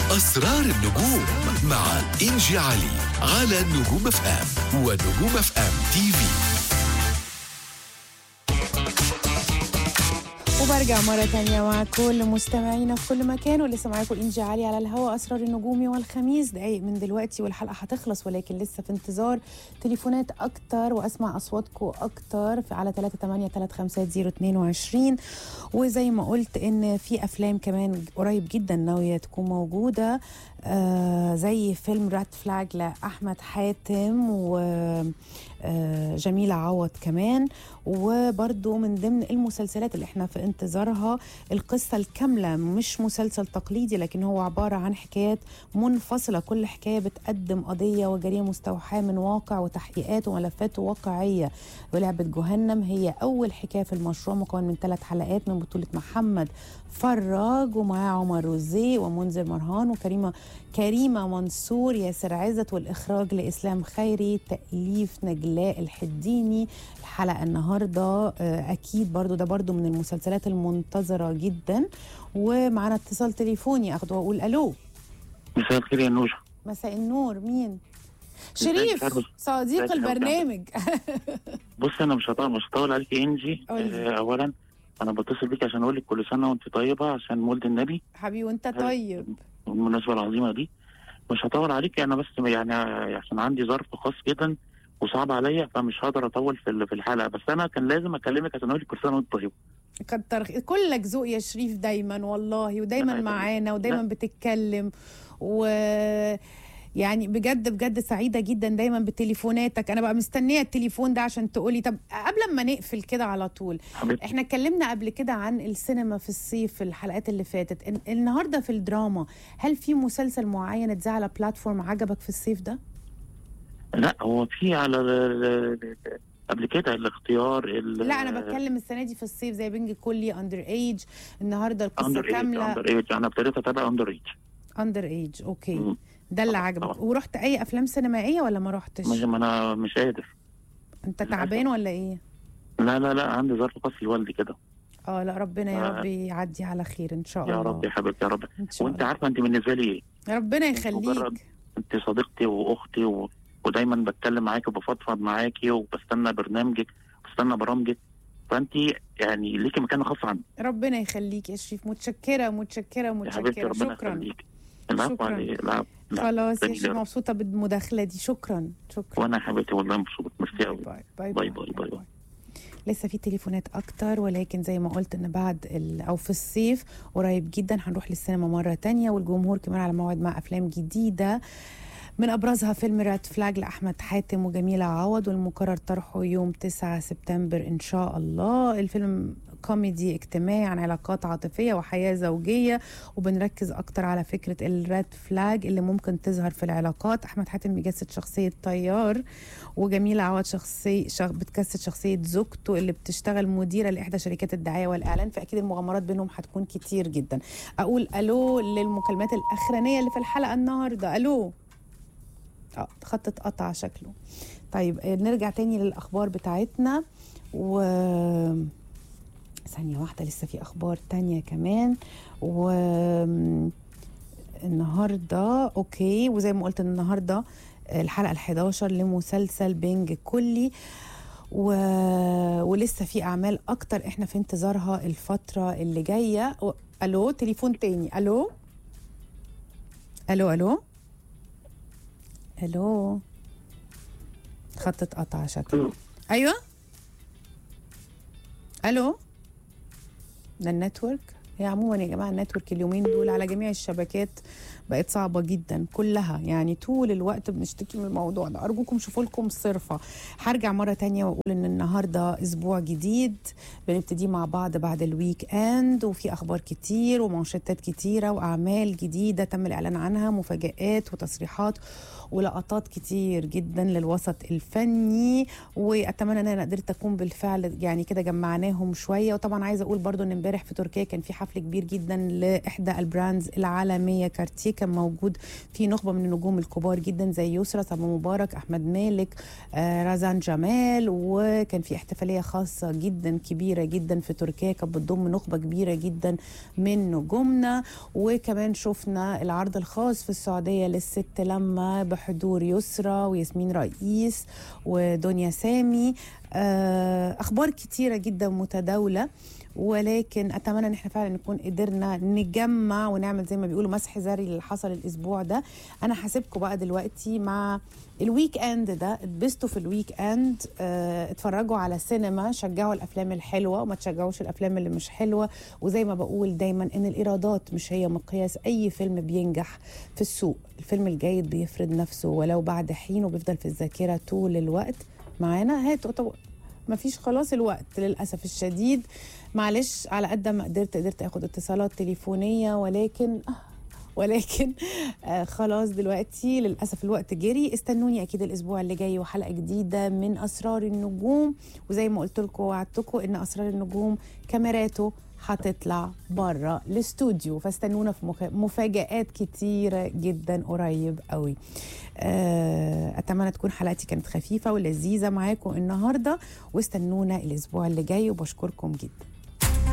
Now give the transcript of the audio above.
أسرار النجوم مع إنجي علي على نجوم اف ام ونجوم اف ام تي في وبرجع مرة تانية مع كل مستمعينا في كل مكان ولسه معاكم إنجي علي على الهواء أسرار النجوم يوم الخميس دقايق من دلوقتي والحلقة هتخلص ولكن لسه في انتظار تليفونات أكتر وأسمع أصواتكم أكتر في على 3835022 وزي ما قلت إن في أفلام كمان قريب جدا ناوية تكون موجودة آه زي فيلم رات فلاج لأحمد حاتم و آه، جميلة عوض كمان وبرضو من ضمن المسلسلات اللي احنا في انتظارها القصة الكاملة مش مسلسل تقليدي لكن هو عبارة عن حكايات منفصلة كل حكاية بتقدم قضية وجريمة مستوحاة من واقع وتحقيقات وملفات واقعية ولعبة جهنم هي أول حكاية في المشروع مكون من ثلاث حلقات من بطولة محمد فراج ومعاه عمر روزي ومنذر مرهان وكريمة كريمة منصور ياسر عزت والإخراج لإسلام خيري تأليف نجلاء الحديني الحلقة النهاردة آه، أكيد برضو ده برضو من المسلسلات المنتظرة جدا ومعنا اتصال تليفوني أخده وأقول ألو مساء الخير يا نوجة مساء النور مين ازيك شريف يا فندم؟ صديق ازيك يا فندم؟ البرنامج بص انا مش هطول مش هطول عليك يا انجي قولي. آه اولا انا بتصل بيك عشان اقول لك كل سنه وانت طيبه عشان مولد النبي حبيبي وانت طيب بالمناسبه العظيمه دي مش هطول عليك انا بس يعني عشان عندي ظرف خاص جدا وصعب عليا فمش هقدر اطول في ال- في الحلقه بس انا كان لازم اكلمك عشان اقول لك كل سنه وانت طيبه كتر خ- كلك ذوق يا شريف دايما والله ودايما ربنا يخليك. معانا ودايما لا. بتتكلم و يعني بجد بجد سعيدة جدا دايما بتليفوناتك أنا بقى مستنية التليفون ده عشان تقولي طب قبل ما نقفل كده على طول حبيبتي احنا اتكلمنا قبل كده عن السينما في الصيف في الحلقات اللي فاتت ال- النهاردة في الدراما هل في مسلسل معين اتذاع على بلاتفورم عجبك في الصيف ده؟ لا هو في على ال- ال- قبل كده الاختيار ال- لا أنا بتكلم السنة دي في الصيف زي بنج كلي أندر ايج النهاردة القصة اندر ايج كاملة اندر ايج انا ابتديت اتابع اندر ايج اندر ايج اوكي مم. ده اللي طبعاً، عجبك طبعاً. ورحت اي افلام سينمائيه ولا ما رحتش مش ما انا مش قادر انت تعبان ولا ايه لا لا لا عندي ظرف خاص لوالدي كده اه لا ربنا يا آه. رب يعدي على خير ان شاء يا الله رب يا حبيبتي يا رب ان شاء وانت الله عارفه انت بالنسبه لي ايه ربنا مجرد- يخليك انت صديقتي واختي و... ودايما بتكلم معاكي وبفضفض معاكي وبستنى برنامجك بستنى برامجك فانت يعني ليكي مكان خاص عندي ربنا يخليك يا شريف متشكره متشكره يا حبيبتي متشكره ربنا شكرا يخليك العفو شكراً. علي العفو لا. خلاص يا تاني شريف يا رب. مبسوطه بالمداخله دي شكرا شكرا وانا يا حبيبتي والله مبسوط ميرسي قوي باي باي باي باي باي باي. لسه في تليفونات اكتر ولكن زي ما قلت ان بعد ال- او في الصيف قريب جدا هنروح للسينما مره تانية والجمهور كمان على موعد مع افلام جديده من ابرزها فيلم رات فلاج لاحمد حاتم وجميله عوض والمقرر طرحه يوم 9 سبتمبر ان شاء الله الفيلم كوميدي اجتماعي عن علاقات عاطفيه وحياه زوجيه وبنركز اكتر على فكره الريد فلاج اللي ممكن تظهر في العلاقات احمد حاتم بيجسد شخصيه طيار وجميله عوض شخصيه شخ... بتجسد شخصيه زوجته اللي بتشتغل مديره لاحدى شركات الدعايه والاعلان فاكيد المغامرات بينهم هتكون كتير جدا اقول الو للمكالمات الاخرانيه اللي في الحلقه النهارده الو اه خط اتقطع شكله طيب آه، نرجع تاني للاخبار بتاعتنا و ثانية واحدة لسه في أخبار تانية كمان و النهاردة أوكي وزي ما قلت النهاردة الحلقة ال11 لمسلسل بينج كلي و... ولسه في أعمال أكتر إحنا في انتظارها الفترة اللي جاية و... ألو تليفون تاني ألو ألو ألو ألو خط اتقطع شكله أيوه ألو ده النتورك هي عموما يا جماعه النتورك اليومين دول على جميع الشبكات بقت صعبه جدا كلها يعني طول الوقت بنشتكي من الموضوع ده ارجوكم شوفوا لكم صرفه هرجع مره تانية واقول ان النهارده اسبوع جديد بنبتدي مع بعض بعد الويك اند وفي اخبار كتير ومنشطات كتيره واعمال جديده تم الاعلان عنها مفاجات وتصريحات ولقطات كتير جدا للوسط الفني واتمنى ان انا قدرت اكون بالفعل يعني كده جمعناهم شويه وطبعا عايزه اقول برضو ان امبارح في تركيا كان في حفله حفل كبير جدا لاحدى البراندز العالميه كارتيه كان موجود في نخبه من النجوم الكبار جدا زي يسرا طب مبارك احمد مالك آه رزان جمال وكان في احتفاليه خاصه جدا كبيره جدا في تركيا كانت بتضم نخبه كبيره جدا من نجومنا وكمان شفنا العرض الخاص في السعوديه للست لما بحضور يسرا وياسمين رئيس ودنيا سامي آه اخبار كتيره جدا متداوله ولكن اتمنى ان احنا فعلا نكون قدرنا نجمع ونعمل زي ما بيقولوا مسح ذري اللي حصل الاسبوع ده انا هسيبكم بقى دلوقتي مع الويك اند ده اتبسطوا في الويك اند اه اتفرجوا على سينما شجعوا الافلام الحلوه وما تشجعوش الافلام اللي مش حلوه وزي ما بقول دايما ان الايرادات مش هي مقياس اي فيلم بينجح في السوق الفيلم الجيد بيفرض نفسه ولو بعد حين وبيفضل في الذاكره طول الوقت معانا هاتوا طب ما فيش خلاص الوقت للاسف الشديد معلش على قد ما قدرت قدرت اخد اتصالات تليفونيه ولكن ولكن آه خلاص دلوقتي للاسف الوقت جري استنوني اكيد الاسبوع اللي جاي وحلقه جديده من اسرار النجوم وزي ما قلت لكم وعدتكم ان اسرار النجوم كاميراته هتطلع بره الاستوديو فاستنونا في مفاجآت كتيرة جدا قريب قوي اتمنى تكون حلقتي كانت خفيفة ولذيذة معاكم النهاردة واستنونا الاسبوع اللي جاي وبشكركم جدا